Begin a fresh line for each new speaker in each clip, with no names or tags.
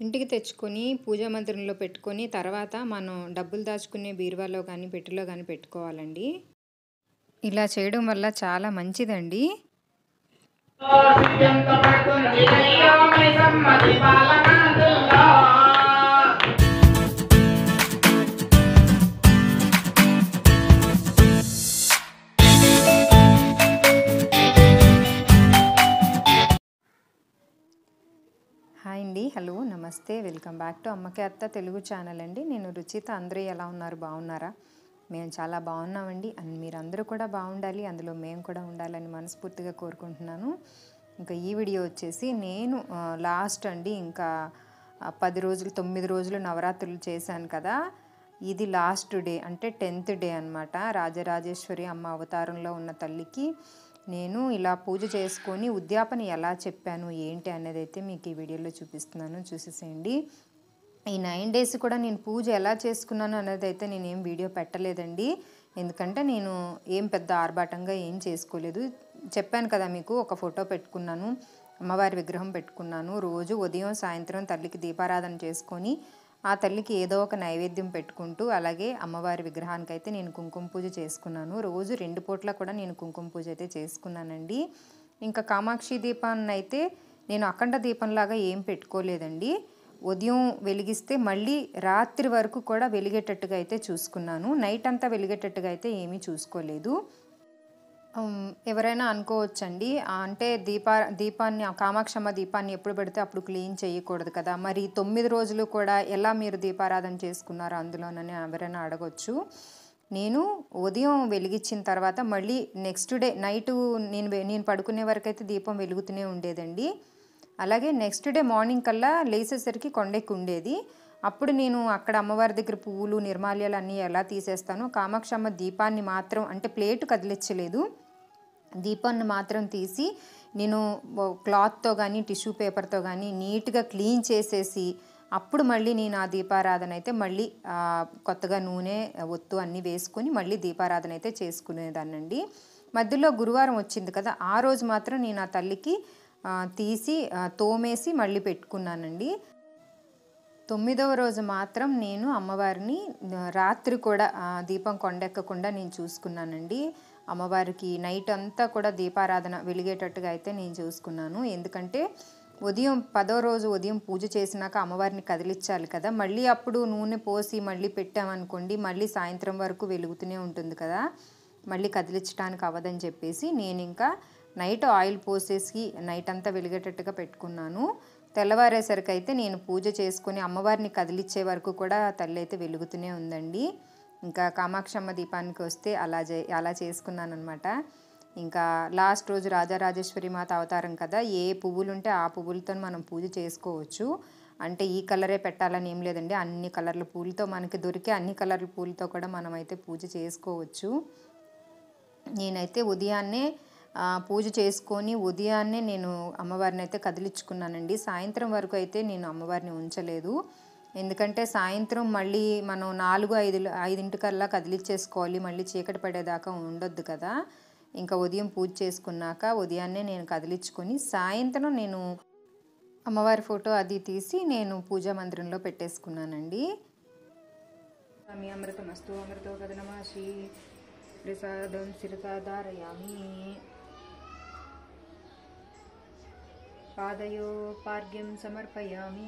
ఇంటికి తెచ్చుకొని పూజా మందిరంలో పెట్టుకొని తర్వాత మనం డబ్బులు దాచుకునే బీరువాలో కానీ పెట్టెలో కానీ పెట్టుకోవాలండి ఇలా చేయడం వల్ల చాలా మంచిదండి హాయ్ అండి హలో నమస్తే వెల్కమ్ బ్యాక్ టు అమ్మకి అత్త తెలుగు ఛానల్ అండి నేను రుచిత అందరూ ఎలా ఉన్నారు బాగున్నారా మేము చాలా బాగున్నామండి అండ్ మీరందరూ కూడా బాగుండాలి అందులో మేము కూడా ఉండాలని మనస్ఫూర్తిగా కోరుకుంటున్నాను ఇంకా ఈ వీడియో వచ్చేసి నేను ఆ, లాస్ట్ అండి ఇంకా ఆ, పది రోజులు తొమ్మిది రోజులు నవరాత్రులు చేశాను కదా ఇది లాస్ట్ డే అంటే టెన్త్ డే అనమాట రాజరాజేశ్వరి అమ్మ అవతారంలో ఉన్న తల్లికి నేను ఇలా పూజ చేసుకొని ఉద్యాపన ఎలా చెప్పాను ఏంటి అనేది అయితే మీకు ఈ వీడియోలో చూపిస్తున్నాను చూసేసేయండి ఈ నైన్ డేస్ కూడా నేను పూజ ఎలా చేసుకున్నాను అనేది అయితే నేను ఏం వీడియో పెట్టలేదండి ఎందుకంటే నేను ఏం పెద్ద ఆర్భాటంగా ఏం చేసుకోలేదు చెప్పాను కదా మీకు ఒక ఫోటో పెట్టుకున్నాను అమ్మవారి విగ్రహం పెట్టుకున్నాను రోజు ఉదయం సాయంత్రం తల్లికి దీపారాధన చేసుకొని ఆ తల్లికి ఏదో ఒక నైవేద్యం పెట్టుకుంటూ అలాగే అమ్మవారి విగ్రహానికి అయితే నేను కుంకుమ పూజ చేసుకున్నాను రోజు రెండు పూట్ల కూడా నేను కుంకుమ పూజ అయితే చేసుకున్నానండి ఇంకా కామాక్షి దీపాన్ని అయితే నేను అఖండ దీపంలాగా ఏం పెట్టుకోలేదండి ఉదయం వెలిగిస్తే మళ్ళీ రాత్రి వరకు కూడా వెలిగేటట్టుగా అయితే చూసుకున్నాను నైట్ అంతా వెలిగేటట్టుగా అయితే ఏమీ చూసుకోలేదు ఉమ్, ఎవరైనా అనుకోవచ్చండి ఆ, అంటే దీపా దీపాన్ని ఆ కామాక్షమ్మ దీపాన్ని ఎప్పుడు పెడితే అప్పుడు క్లీన్ చేయకూడదు కదా మరి తొమ్మిది రోజులు కూడా ఎలా మీరు దీపారాధన చేసుకున్నారు అందులోనని ఎవరైనా అడగొచ్చు నేను ఉదయం వెలిగించిన తర్వాత మళ్ళీ నెక్స్ట్ డే నైట్ నేను వె- నేను పడుకునే వరకు అయితే దీపం వెలుగుతూనే ఉండేదండి అలాగే నెక్స్ట్ డే మార్నింగ్ కల్లా లేచేసరికి కొండెక్కి ఉండేది అప్పుడు నేను అక్కడ అమ్మవారి దగ్గర పువ్వులు నిర్మాల్యాలు అన్నీ ఎలా తీసేస్తానో కామాక్షమ్మ దీపాన్ని మాత్రం అంటే ప్లేట్ కదిలించలేదు దీపాన్ని మాత్రం తీసి నేను ఓ క్లాత్తో కానీ టిష్యూ పేపర్తో కానీ నీట్గా క్లీన్ చేసేసి అప్పుడు మళ్ళీ నేను ఆ దీపారాధన అయితే మళ్ళీ ఆ, కొత్తగా నూనె ఒత్తు అన్నీ వేసుకొని మళ్ళీ దీపారాధన అయితే చేసుకునేదాన్నండి మధ్యలో గురువారం వచ్చింది కదా ఆ రోజు మాత్రం నేను ఆ తల్లికి ఆ, తీసి ఆ, తోమేసి మళ్ళీ పెట్టుకున్నానండి తొమ్మిదవ రోజు మాత్రం నేను అమ్మవారిని ఆ, రాత్రి కూడా ఆ, దీపం కొండెక్కకుండా నేను చూసుకున్నానండి అమ్మవారికి నైట్ అంతా కూడా దీపారాధన వెలిగేటట్టుగా అయితే నేను చూసుకున్నాను ఎందుకంటే ఉదయం పదో రోజు ఉదయం పూజ చేసినాక అమ్మవారిని కదిలించాలి కదా మళ్ళీ అప్పుడు నూనె పోసి మళ్ళీ పెట్టామనుకోండి మళ్ళీ సాయంత్రం వరకు వెలుగుతూనే ఉంటుంది కదా మళ్ళీ కదిలించడానికి అవ్వదని చెప్పేసి నేను ఇంకా నైట్ ఆయిల్ పోసేసి నైట్ అంతా వెలిగేటట్టుగా పెట్టుకున్నాను తెల్లవారేసరికి అయితే నేను పూజ చేసుకొని అమ్మవారిని కదిలిచ్చే వరకు కూడా తల్లి అయితే వెలుగుతూనే ఉందండి ఇంకా కామాక్షమ్మ దీపానికి వస్తే అలా చే అలా చేసుకున్నాను అనమాట ఇంకా లాస్ట్ రోజు రాజరాజేశ్వరి మాత అవతారం కదా ఏ పువ్వులు ఉంటే ఆ పువ్వులతో మనం పూజ చేసుకోవచ్చు అంటే ఈ కలరే పెట్టాలని ఏం లేదండి అన్ని కలర్ల పూలతో మనకి దొరికే అన్ని కలర్ల పూలతో కూడా మనం అయితే పూజ చేసుకోవచ్చు నేనైతే ఉదయాన్నే ఆ, పూజ చేసుకొని ఉదయాన్నే నేను అమ్మవారిని అయితే కదిలించుకున్నానండి సాయంత్రం వరకు అయితే నేను అమ్మవారిని ఉంచలేదు ఎందుకంటే సాయంత్రం మళ్ళీ మనం నాలుగు ఐదు ఐదింటికల్లా కదిలిచ్చేసుకోవాలి మళ్ళీ చీకటి పడేదాకా ఉండొద్దు కదా ఇంకా ఉదయం పూజ చేసుకున్నాక ఉదయాన్నే నేను కదిలించుకొని సాయంత్రం నేను అమ్మవారి ఫోటో అది తీసి నేను పూజా మందిరంలో పెట్టేసుకున్నానండి స్వామి అమృతమస్తు అమృతో కదనమాషి ప్రసాదం శిరసాధారయామి పాదయో పార్గ్యం సమర్పయామి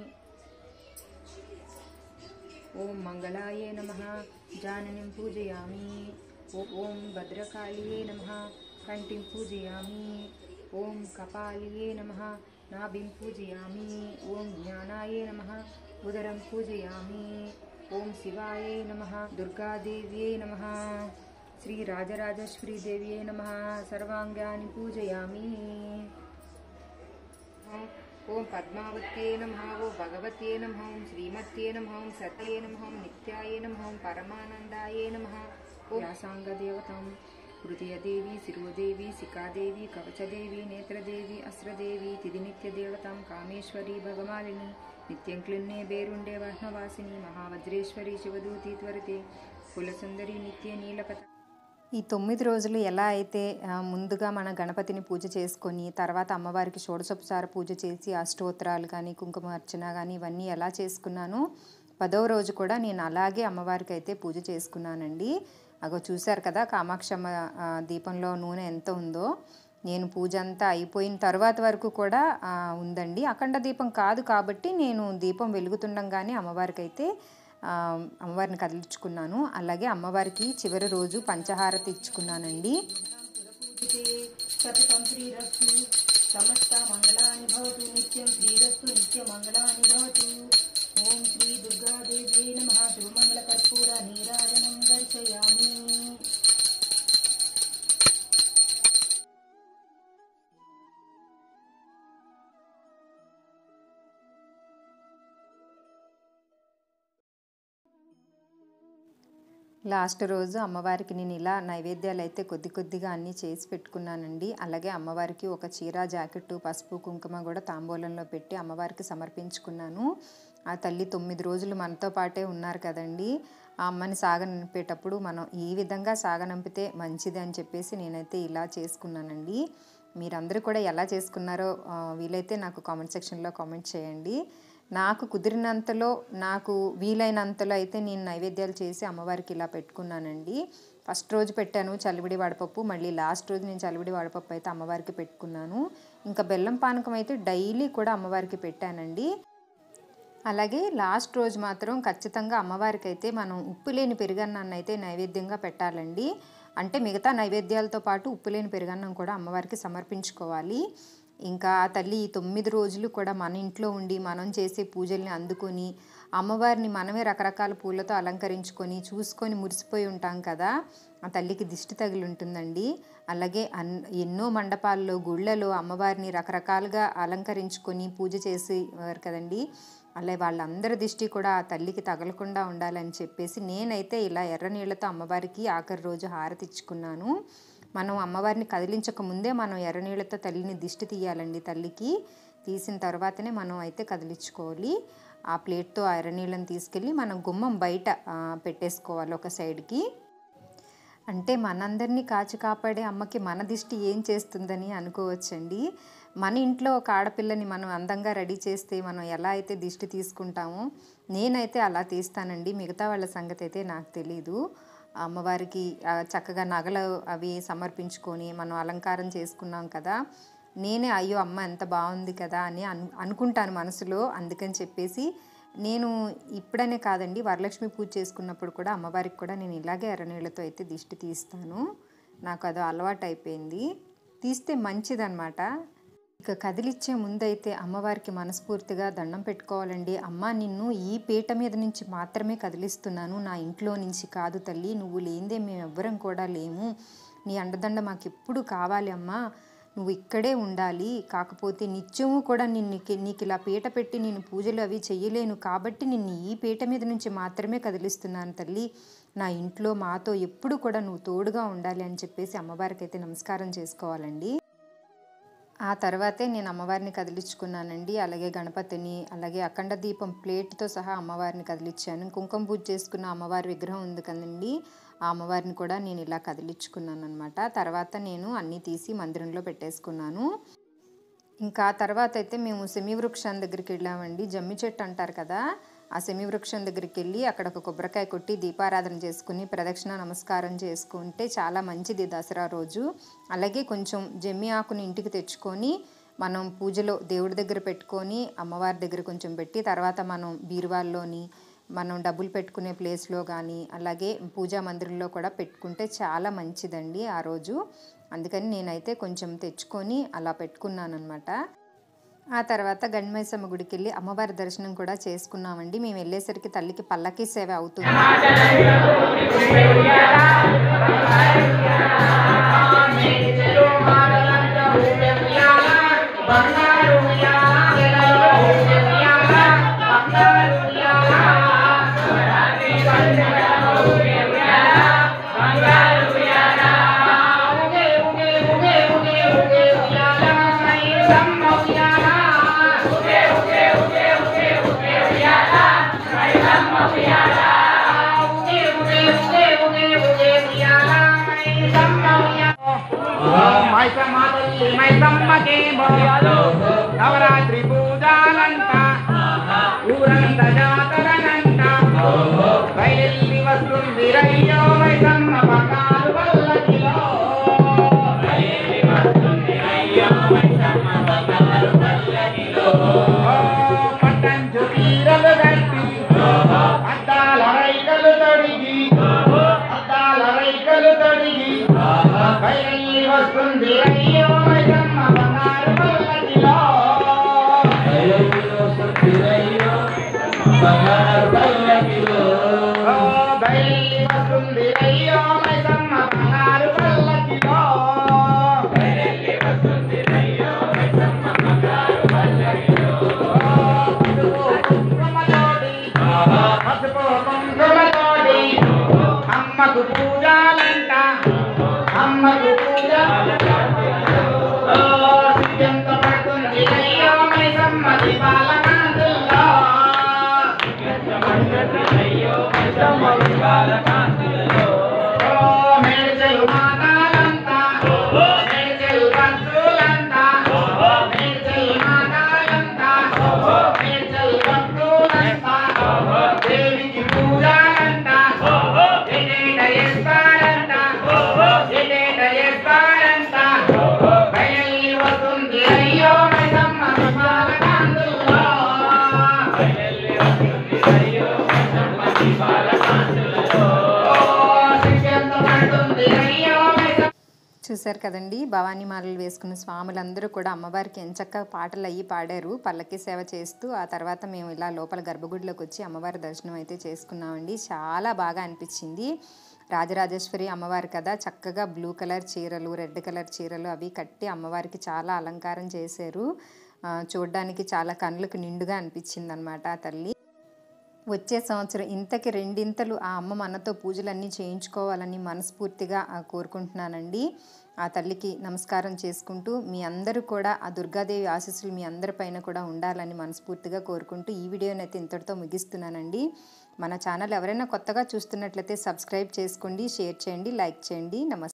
ఓం మంగళాయ నమ జాననిం పూజయామి ఓ- ఓం భద్రకాళియే నమ కంఠిం పూజయామి ఓం కపాలియే నమ నాభిం పూజయామి ఓం జ్ఞానాయ నమ ఉదరం పూజయామి ఓం శివాయ నమ దుర్గాదేవ్యై నమ శ్రీ రాజరాజేశ్వరీదేవ్యై నమ సర్వాంగాని పూజయామి ఓం పద్మావత్యే నమ ఓం భగవత్యే నమ ఓం శ్రీమత్యే నమ ఓం సత్యే నమ ఓం నిత్యాయ నమ ఓం పరమానందాయ నమ ఓం వ్యాసాంగదేవతాం హృదయదేవి శిరోదేవి శిఖాదేవి కవచదేవి నేత్రదేవి అస్రదేవి తిథినిత్యదేవతాం కామేశ్వరి భగమాలిని నిత్యం క్లిన్నే బేరుండే వర్ణవాసిని మహావజ్రేశ్వరి శివదూతి త్వరితే కులసుందరి నిత్య నీలకథ ఈ తొమ్మిది రోజులు ఎలా అయితే ఆ, ముందుగా మన గణపతిని పూజ చేసుకొని తర్వాత అమ్మవారికి షోడశోపచార పూజ చేసి అష్టోత్తరాలు కానీ కుంకుమ అర్చన కానీ ఇవన్నీ ఎలా చేసుకున్నానో పదవ రోజు కూడా నేను అలాగే అమ్మవారికి అయితే పూజ చేసుకున్నానండి అగో చూశారు కదా కామాక్షమ్మ ఆ, దీపంలో నూనె ఎంత ఉందో నేను పూజ అంతా అయిపోయిన తర్వాత వరకు కూడా ఆ, ఉందండి అఖండ దీపం కాదు కాబట్టి నేను దీపం వెలుగుతుండగానే అమ్మవారికి అయితే ఆ, అమ్మవారిని కదిలించుకున్నాను అలాగే అమ్మవారికి చివరి రోజు పంచహారతి ఇచ్చుకున్నానండి
సతతం శ్రీరస్తు సమస్త మంగళాని భవతు నిత్యం శ్రీరస్తు నిత్య మంగళాని భవతు ఓం శ్రీ దుర్గాదేవ్యై నమః శుభమంగళ కర్పూర నీరాజనం దర్శయామి
లాస్ట్ రోజు అమ్మవారికి నేను ఇలా నైవేద్యాలు అయితే కొద్ది కొద్దిగా అన్నీ చేసి పెట్టుకున్నానండి అలాగే అమ్మవారికి ఒక చీర జాకెట్టు పసుపు కుంకుమ కూడా తాంబూలంలో పెట్టి అమ్మవారికి సమర్పించుకున్నాను ఆ తల్లి తొమ్మిది రోజులు మనతో పాటే ఉన్నారు కదండి ఆ అమ్మని సాగనంపేటప్పుడు మనం ఈ విధంగా సాగనంపితే మంచిది అని చెప్పేసి నేనైతే ఇలా చేసుకున్నానండి మీరందరూ కూడా ఎలా చేసుకున్నారో ఆ, వీలైతే నాకు కామెంట్ సెక్షన్లో కామెంట్ చేయండి నాకు కుదిరినంతలో నాకు వీలైనంతలో అయితే నేను నైవేద్యాలు చేసి అమ్మవారికి ఇలా పెట్టుకున్నానండి ఫస్ట్ రోజు పెట్టాను చలివిడి వడపప్పు మళ్ళీ లాస్ట్ రోజు నేను చలివిడి వడపప్పు అయితే అమ్మవారికి పెట్టుకున్నాను ఇంకా బెల్లం పానకం అయితే డైలీ కూడా అమ్మవారికి పెట్టానండి అలాగే లాస్ట్ రోజు మాత్రం ఖచ్చితంగా అమ్మవారికి అయితే మనం ఉప్పు లేని పెరుగన్నాన్ని అయితే నైవేద్యంగా పెట్టాలండి అంటే మిగతా నైవేద్యాలతో పాటు ఉప్పు లేని పెరుగన్నం కూడా అమ్మవారికి సమర్పించుకోవాలి ఇంకా ఆ తల్లి ఈ తొమ్మిది రోజులు కూడా మన ఇంట్లో ఉండి మనం చేసే పూజల్ని అందుకొని అమ్మవారిని మనమే రకరకాల పూలతో అలంకరించుకొని చూసుకొని మురిసిపోయి ఉంటాం కదా ఆ తల్లికి దిష్టి తగిలి ఉంటుందండి అలాగే అన్ ఎన్నో మండపాల్లో గుళ్ళలో అమ్మవారిని రకరకాలుగా అలంకరించుకొని పూజ చేసేవారు కదండి అలా వాళ్ళందరి దిష్టి కూడా ఆ తల్లికి తగలకుండా ఉండాలని చెప్పేసి నేనైతే ఇలా ఎర్ర నీళ్ళతో అమ్మవారికి ఆఖరి రోజు హారతి ఇచ్చుకున్నాను మనం అమ్మవారిని కదిలించక ముందే మనం ఎర్ర నీళ్ళతో తల్లిని దిష్టి తీయాలండి తల్లికి తీసిన తర్వాతనే మనం అయితే కదిలించుకోవాలి ఆ ప్లేట్తో ఆ ఎర్ర నీళ్ళని తీసుకెళ్ళి మనం గుమ్మం బయట ఆ, పెట్టేసుకోవాలి ఒక సైడ్కి అంటే మనందరినీ కాచి కాపాడే అమ్మకి మన దిష్టి ఏం చేస్తుందని అనుకోవచ్చండి మన ఇంట్లో ఒక ఆడపిల్లని మనం అందంగా రెడీ చేస్తే మనం ఎలా అయితే దిష్టి తీసుకుంటామో నేనైతే అలా తీస్తానండి మిగతా వాళ్ళ సంగతి అయితే నాకు తెలీదు అమ్మవారికి ఆ, చక్కగా నగలు అవి సమర్పించుకొని మనం అలంకారం చేసుకున్నాం కదా నేనే అయ్యో అమ్మ ఎంత బాగుంది కదా అని అను అనుకుంటాను మనసులో అందుకని చెప్పేసి నేను ఇప్పుడనే కాదండి వరలక్ష్మి పూజ చేసుకున్నప్పుడు కూడా అమ్మవారికి కూడా నేను ఇలాగే ఎర్రనీళ్ళతో అయితే దిష్టి తీస్తాను నాకు అదో అలవాటు అయిపోయింది తీస్తే మంచిదన్నమాట ఇక కదిలిచ్చే ముందైతే అమ్మవారికి మనస్ఫూర్తిగా దండం పెట్టుకోవాలండి అమ్మ నిన్ను ఈ పీట మీద నుంచి మాత్రమే కదిలిస్తున్నాను నా ఇంట్లో నుంచి కాదు తల్లి నువ్వు లేనిదే మేము ఎవ్వరం కూడా లేము నీ అండదండ మాకు ఎప్పుడు కావాలి అమ్మా నువ్వు ఇక్కడే ఉండాలి కాకపోతే నిత్యము కూడా నిన్ను నీకు ఇలా పీట పెట్టి నేను పూజలు అవి చెయ్యలేను కాబట్టి నిన్ను ఈ పీట మీద నుంచి మాత్రమే కదిలిస్తున్నాను తల్లి నా ఇంట్లో మాతో ఎప్పుడు కూడా నువ్వు తోడుగా ఉండాలి అని చెప్పేసి అమ్మవారికి అయితే నమస్కారం చేసుకోవాలండి ఆ తర్వాతే నేను అమ్మవారిని కదిలించుకున్నానండి అలాగే గణపతిని అలాగే అఖండ దీపం ప్లేట్తో సహా అమ్మవారిని కదిలించాను కుంకుమ పూజ చేసుకున్న అమ్మవారి విగ్రహం ఉంది కదండి ఆ అమ్మవారిని కూడా నేను ఇలా కదిలించుకున్నాను అనమాట తర్వాత నేను అన్నీ తీసి మందిరంలో పెట్టేసుకున్నాను ఇంకా ఆ తర్వాత అయితే మేము సెమి వృక్షం దగ్గరికి వెళ్ళామండి జమ్మి చెట్టు అంటారు కదా ఆ సెమి వృక్షం దగ్గరికి వెళ్ళి అక్కడ ఒక కొబ్బరికాయ కొట్టి దీపారాధన చేసుకుని ప్రదక్షిణ నమస్కారం చేసుకుంటే చాలా మంచిది దసరా రోజు అలాగే కొంచెం జమ్మి ఆకుని ఇంటికి తెచ్చుకొని మనం పూజలో దేవుడి దగ్గర పెట్టుకొని అమ్మవారి దగ్గర కొంచెం పెట్టి తర్వాత మనం బీరువాల్లోని మనం డబ్బులు పెట్టుకునే ప్లేస్లో కానీ అలాగే పూజా మందిరంలో కూడా పెట్టుకుంటే చాలా మంచిదండి ఆ రోజు అందుకని నేనైతే కొంచెం తెచ్చుకొని అలా పెట్టుకున్నాను అనమాట ఆ తర్వాత గండిమైసమ్మ గుడికి వెళ్ళి అమ్మవారి దర్శనం కూడా చేసుకున్నామండి మేము వెళ్ళేసరికి తల్లికి పల్లకి సేవ అవుతుంది
ఉగే ఉగే ఉగే ఉగే ఉగే ఉయ్యాల
బంగారు పల్లకిలో బయలు వస్తుంది అయ్యో మైసమ్మ బంగారు పల్లకిలో బయలు వస్తుంది అయ్యో మైసమ్మ బంగారు పల్లకిలో పసుపు కుంకుమతోటి పసుపు కుంకుమతోటి అమ్మకు పూజాలంట అమ్మకు పూజ ఓ సిగ్గంత పడుతుంది అయ్యో మైసమ్మ దీపాల కాంతుల్లో ఓ మేడ్చెలు మాతాలంతా మేడ్చెలు భక్తులంతా మేడ్చెలు మాతాలంతా మేడ్చెలు భక్తులంతా దేవికి పూజలంట ఎడేట చేస్తారంట ఎడేట చేస్తారంట బయలు వస్తుంది అయ్యో మైసమ్మ దీపాల కాంతుల్లో ఓ సిగ్గంత పడుతుంది అయ్యో మైసమ్మ
చూశారు కదండి భవానీ మాలలు వేసుకున్న స్వాములందరూ కూడా అమ్మవారికి ఎంచక్క పాటలు అయ్యి పాడారు పల్లకి సేవ చేస్తూ ఆ తర్వాత మేము ఇలా లోపల గర్భగుడిలోకి వచ్చి అమ్మవారి దర్శనం అయితే చేసుకున్నామండి చాలా బాగా అనిపించింది రాజరాజేశ్వరి అమ్మవారి కదా చక్కగా బ్లూ కలర్ చీరలు రెడ్ కలర్ చీరలు అవి కట్టి అమ్మవారికి చాలా అలంకారం చేశారు ఆ, చూడ్డానికి చాలా కళ్ళకు నిండుగా అనిపించింది అనమాట ఆ తల్లి వచ్చే సంవత్సరం ఇంతకి రెండింతలు ఆ అమ్మ మనతో పూజలన్నీ చేయించుకోవాలని మనస్ఫూర్తిగా ఆ, కోరుకుంటున్నానండి ఆ తల్లికి నమస్కారం చేసుకుంటూ మీ అందరూ కూడా ఆ దుర్గాదేవి ఆశీస్సులు మీ అందరిపైన కూడా ఉండాలని మనస్ఫూర్తిగా కోరుకుంటూ ఈ వీడియోని అయితే ఇంతటితో ముగిస్తున్నానండి మన ఛానల్ ఎవరైనా కొత్తగా చూస్తున్నట్లయితే సబ్స్క్రైబ్ చేసుకోండి షేర్ చేయండి లైక్ చేయండి నమస్తే